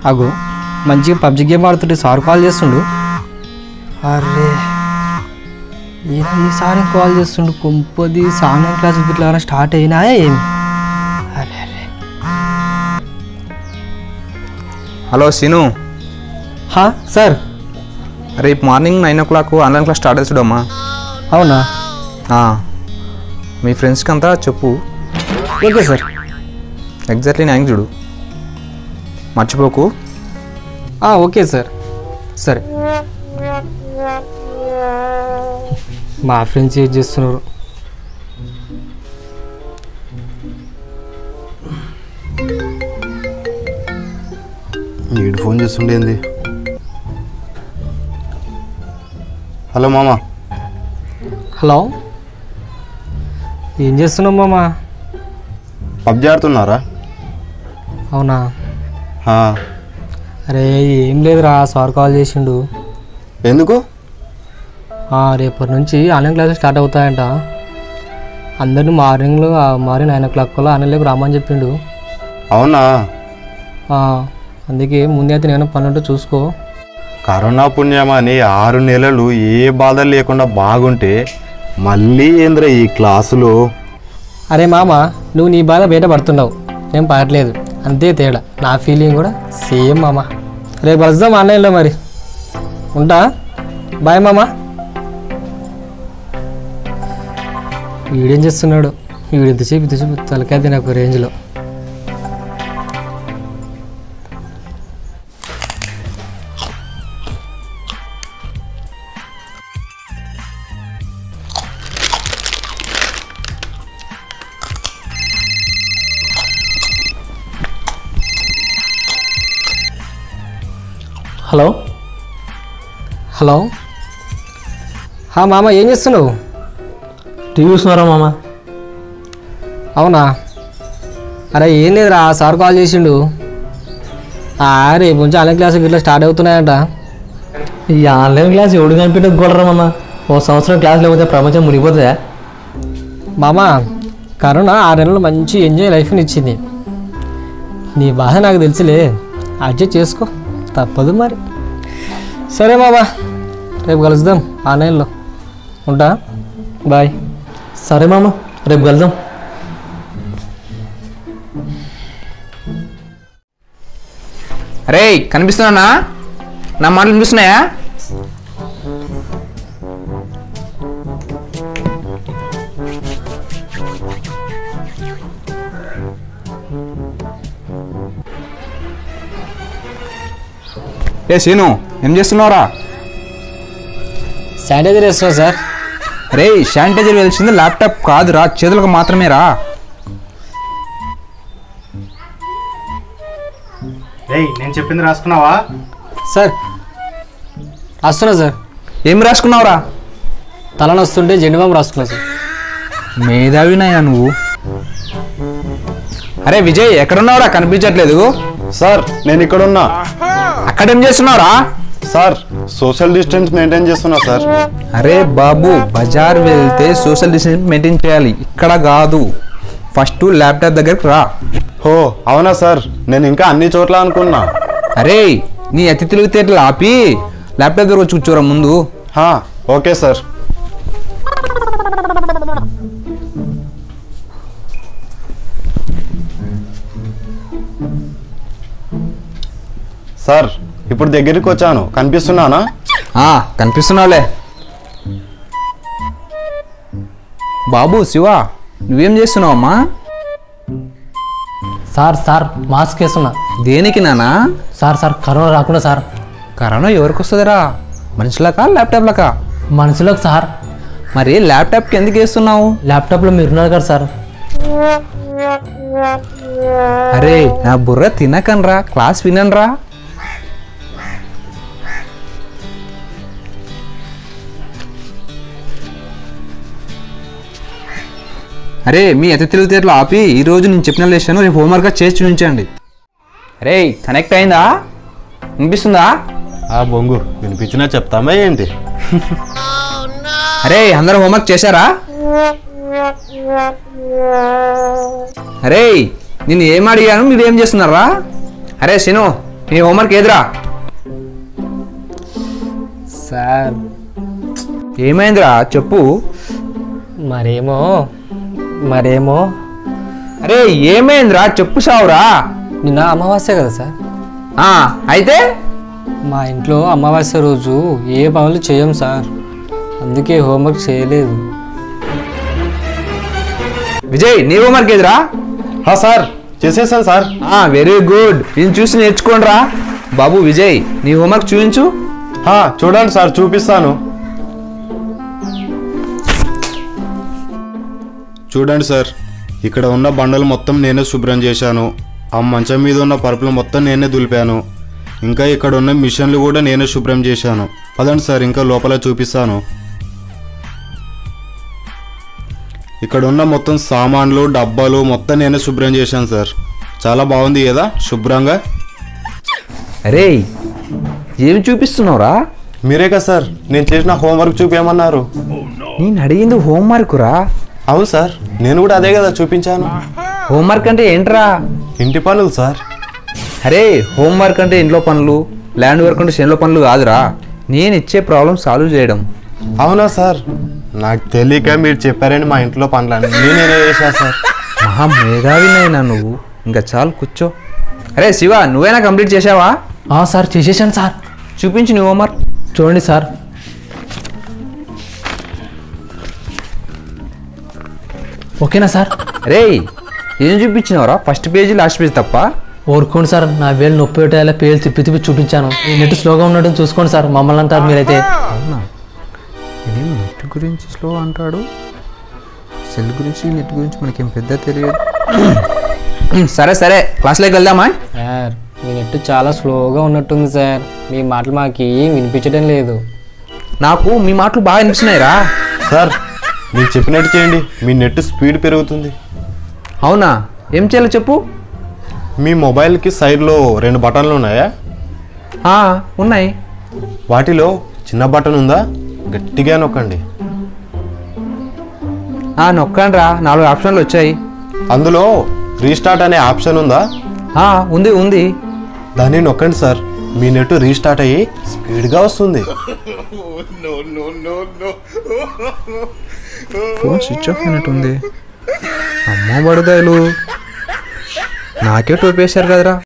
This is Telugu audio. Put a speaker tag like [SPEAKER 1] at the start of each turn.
[SPEAKER 1] అగో మంచిగా పబ్జి గేమ్ ఆడుతుంటే సార్ కాల్ చేస్తుండు అరే ఈయన ఈసారి కాల్ చేస్తుండు కొంపది ఆన్లైన్ క్లాస్ ఇట్లా స్టార్ట్ అయినా ఏమి అరే అరే
[SPEAKER 2] హలో సీను
[SPEAKER 1] హా సార్
[SPEAKER 2] రేపు morning nine o'clock online class start అవుతుంది చూడమ్మా
[SPEAKER 1] అవునా
[SPEAKER 2] ఆ, మీ ఫ్రెండ్స్కి అంతా చెప్పు
[SPEAKER 1] ఓకే సార్
[SPEAKER 2] ఎగ్జాక్ట్లీ నైన్ చూడు మర్చిపోకు
[SPEAKER 1] ఆ, ఓకే సార్ సరే మా ఫ్రెండ్స్ ఏం చేస్తున్నారు
[SPEAKER 3] వీడు ఫోన్ చేస్తుండేంది హలో మామ
[SPEAKER 1] హలో ఏం చేస్తున్నావు మామా
[SPEAKER 3] పబ్జి ఆడుతున్నారా
[SPEAKER 1] అవునా
[SPEAKER 3] హా.
[SPEAKER 1] అరే ఏం లేదురా సార్ కాల్ చేసిండు
[SPEAKER 3] ఎందుకు
[SPEAKER 1] ఆ, రేపటి నుంచి ఆన్లైన్ క్లాసెస్ స్టార్ట్ అవుతాయంట అందరిని మార్నింగ్లో మార్నింగ్ నైన్ ఓ క్లాక్ కల్లా ఆన్లైన్లోకి రామని చెప్పిండు
[SPEAKER 3] అవునా
[SPEAKER 1] ఆ, అందుకే ముందే అయితే నేను పని ఉంటే చూసుకో
[SPEAKER 3] కరోనా పుణ్యమని ఆరు నెలలు ఏ బాధ లేకుండా బాగుంటే మళ్ళీ ఏంద్ర ఈ క్లాసులో
[SPEAKER 1] అరే మామ నువ్వు నీ బాధ బయట పడుతున్నావు నేను పడట్లేదు అంతే తేడా నా ఫీలింగ్ కూడా సేమ్ మామ రేపు వద్దాం ఆన్లైన్లో మరి ఉంటా బాయ్ మామ వీడేం చేస్తున్నాడు వీడు ఇంతసేపు ఇంతసేపు తలకాయ తిన రేంజ్లో హలో హలో హా మామ ఏం చేస్తున్నావు
[SPEAKER 4] టీవీ చూస్తున్నారా మామ
[SPEAKER 1] అవునా అరే ఏం లేదురా సార్ కాల్ చేసిండు ఆ, రేపు నుంచి ఆన్లైన్ క్లాసులు ఇట్లా స్టార్ట్ అవుతున్నాయంట
[SPEAKER 4] ఈ ఆన్లైన్ క్లాస్ ఎవడు కనిపెట్టదు గొడరా మామ ఓ సంవత్సరం క్లాస్ లేకపోతే ప్రపంచం మునిగిపోతుందా
[SPEAKER 1] మామ కరోనా ఆరు నెలలు మంచి ఎంజాయ్ లైఫ్ని ఇచ్చింది నీ బాధ నాకు తెలుసులే అడ్జస్ట్ చేసుకో తప్పదు మరి సరే మామా రేపు కలుద్దాం ఆన్లైన్లో ఉంటా బాయ్
[SPEAKER 4] సరే మామ రేపు కలుద్దాం
[SPEAKER 2] అరే కనిపిస్తున్నానా నా మాటలు వినిపిస్తున్నాయా ఏ సీను ఏం చేస్తున్నావురా
[SPEAKER 1] శానిటైజర్ వేస్తున్నా సార్
[SPEAKER 2] రే శానిటైజర్ వెలిసింది ల్యాప్టాప్ కాదురా చేతులకు మాత్రమే రా
[SPEAKER 3] ఏయ్ నేను చెప్పింది రాసుకున్నావా
[SPEAKER 1] సార్ వస్తున్నా సార్
[SPEAKER 2] ఏం రాసుకున్నావురా
[SPEAKER 1] తలనొస్తుంటే జెండుబాబు రాసుకున్నా సార్
[SPEAKER 2] మేధావినాయా నువ్వు అరే విజయ్ ఎక్కడున్నావురా కనిపించట్లేదు
[SPEAKER 3] సార్ నేను ఇక్కడ ఉన్నా
[SPEAKER 2] అక్కడ ఏం చేస్తున్నావురా
[SPEAKER 3] సార్ సోషల్ డిస్టెన్స్ మెయింటైన్ చేస్తున్నా సార్
[SPEAKER 2] అరే బాబు బజార్ వెళ్తే సోషల్ డిస్టెన్స్ మెయింటైన్ చేయాలి ఇక్కడ కాదు ఫస్ట్ ల్యాప్టాప్ దగ్గరికి రా
[SPEAKER 3] హో అవునా సార్ నేను ఇంకా అన్ని చోట్ల అనుకున్నా
[SPEAKER 2] అరే నీ అతి తెలివితేటలు ఆపి ల్యాప్టాప్ దగ్గర వచ్చి కూర్చోరా ముందు
[SPEAKER 3] హా, ఓకే సార్ సార్ ఇప్పుడు దగ్గరికి వచ్చాను కనిపిస్తున్నానా
[SPEAKER 2] ఆ, కనిపిస్తున్నావులే బాబు శివ నువ్వేం చేస్తున్నావమ్మా
[SPEAKER 4] సార్ సార్ మాస్క్ వేస్తున్నా
[SPEAKER 2] దేనికి నానా
[SPEAKER 4] సార్ సార్ కరోనా రాకుండా సార్
[SPEAKER 2] కరోనా ఎవరికి వస్తుందిరా మనుషులకా ల్యాప్టాప్లకా
[SPEAKER 4] మనుషులకు సార్
[SPEAKER 2] మరి ల్యాప్టాప్కి ఎందుకు వేస్తున్నావు
[SPEAKER 4] ల్యాప్టాప్లో మీరున్నారు కదా సార్
[SPEAKER 2] అరే నా బుర్ర తినకనరా క్లాస్ వినరా అరే మీ అతి తెలివితేటలు ఆపి ఈ రోజు నేను చెప్పిన లేచాను రేపు హోంవర్క్గా చేసి చూపించండి అరే కనెక్ట్ అయిందా వినిపిస్తుందా
[SPEAKER 3] ఆ బొంగు వినిపించినా చెప్తామా ఏంటి
[SPEAKER 2] అరే అందరూ హోంవర్క్ చేశారా అరే నేను ఏం అడిగాను మీరు ఏం చేస్తున్నారా అరే శను నీ హోంవర్క్ ఏదిరా
[SPEAKER 1] సార్
[SPEAKER 2] ఏమైందిరా చెప్పు
[SPEAKER 1] మరేమో మరేమో
[SPEAKER 2] అరే ఏమైందిరా చెప్పు సావురా
[SPEAKER 1] నిన్న అమావాస్య కదా సార్
[SPEAKER 2] ఆ, అయితే
[SPEAKER 1] మా ఇంట్లో అమావాస్య రోజు ఏ పనులు చేయం సార్ అందుకే హోంవర్క్ చేయలేదు
[SPEAKER 2] విజయ్ నీ హోంవర్క్ ఏదిరా
[SPEAKER 3] హా సార్ చేసేసాను సార్
[SPEAKER 2] వెరీ గుడ్ ఇది చూసి నేర్చుకోండిరా బాబు విజయ్ నీ హోంవర్క్ చూపించు
[SPEAKER 3] హా చూడండి సార్ చూపిస్తాను చూడండి సార్ ఇక్కడ ఉన్న బండలు మొత్తం నేనే శుభ్రం చేశాను ఆ మంచం మీద ఉన్న పరుపులు మొత్తం నేనే దులిపాను ఇంకా ఇక్కడ ఉన్న మిషన్లు కూడా నేనే శుభ్రం చేశాను పదండి సార్ ఇంకా లోపల చూపిస్తాను ఇక్కడ ఉన్న మొత్తం సామాన్లు డబ్బాలు మొత్తం నేనే శుభ్రం చేశాను సార్ చాలా బాగుంది కదా శుభ్రంగా
[SPEAKER 2] అరే ఏమి చూపిస్తున్నావురా
[SPEAKER 3] మీరే కదా సార్ నేను చేసిన హోంవర్క్ చూపించమన్నారు
[SPEAKER 2] నేను అడిగింది హోంవర్క్ రా
[SPEAKER 3] అవును సార్ నేను కూడా అదే కదా చూపించాను
[SPEAKER 2] హోంవర్క్ అంటే ఏంట్రా
[SPEAKER 3] ఇంటి పనులు సార్
[SPEAKER 2] అరే హోంవర్క్ అంటే ఇంట్లో పనులు ల్యాండ్ వర్క్ అంటే చేనులో పనులు కాదురా నేను ఇచ్చే ప్రాబ్లం సాల్వ్ చేయడం
[SPEAKER 3] అవునా సార్ నాకు తెలియక మీరు చెప్పారని మా ఇంట్లో పనులని నేనే చేశా సార్
[SPEAKER 2] మహా మేధావినైనా నువ్వు ఇంకా చాలు కూర్చో అరే శివ నువ్వైనా కంప్లీట్ చేసావా
[SPEAKER 4] ఆ, సార్ చేసేసాను సార్
[SPEAKER 2] చూపించు నీ హోంవర్క్
[SPEAKER 4] చూడండి సార్ ఓకేనా సార్
[SPEAKER 2] అరే ఏం చూపించినావురా ఫస్ట్ పేజీ లాస్ట్ పేజ్ తప్ప
[SPEAKER 4] ఊరుకోండి సార్ నా వేలు నొప్పి పెట్టేలా పేలు తిప్పి తిప్పి చూపించాను ఈ నెట్ స్లోగా ఉండడం చూసుకోండి సార్ మమ్మల్ని అంటారు మీరైతే
[SPEAKER 2] అవునా ఇది నెట్ గురించి స్లో అంటాడు సెల్ గురించి నెట్ గురించి మనకేం పెద్ద తెలియదు సరే సరే క్లాస్లోకి వెళ్దామా
[SPEAKER 1] సార్ మీ నెట్ చాలా స్లోగా ఉన్నట్టుంది సార్ మీ మాటలు మాకు ఏం వినిపించడం లేదు
[SPEAKER 2] నాకు మీ మాటలు బాగా అనిపిస్తున్నాయిరా
[SPEAKER 3] సార్ మీరు చెప్పినట్టు చేయండి మీ నెట్ స్పీడ్ పెరుగుతుంది
[SPEAKER 2] అవునా ఏం చేయాలో చెప్పు
[SPEAKER 3] మీ మొబైల్కి సైడ్లో రెండు బటన్లు ఉన్నాయా
[SPEAKER 2] ఆ, ఉన్నాయి
[SPEAKER 3] వాటిలో చిన్న బటన్ ఉందా గట్టిగా నొక్కండి
[SPEAKER 2] ఆ, నొక్కండి రా నాలుగు ఆప్షన్లు వచ్చాయి
[SPEAKER 3] అందులో రీస్టార్ట్ అనే ఆప్షన్ ఉందా
[SPEAKER 2] ఆ, ఉంది ఉంది
[SPEAKER 3] దాన్ని నొక్కండి సార్ మీ నెట్ రీస్టార్ట్ అయ్యి స్పీడ్గా వస్తుంది
[SPEAKER 2] ఫోన్ స్విచ్ ఆఫ్ అయినట్టు ఉంది అమ్మ బడదాయిలు నాకే టోపేశారు కదరా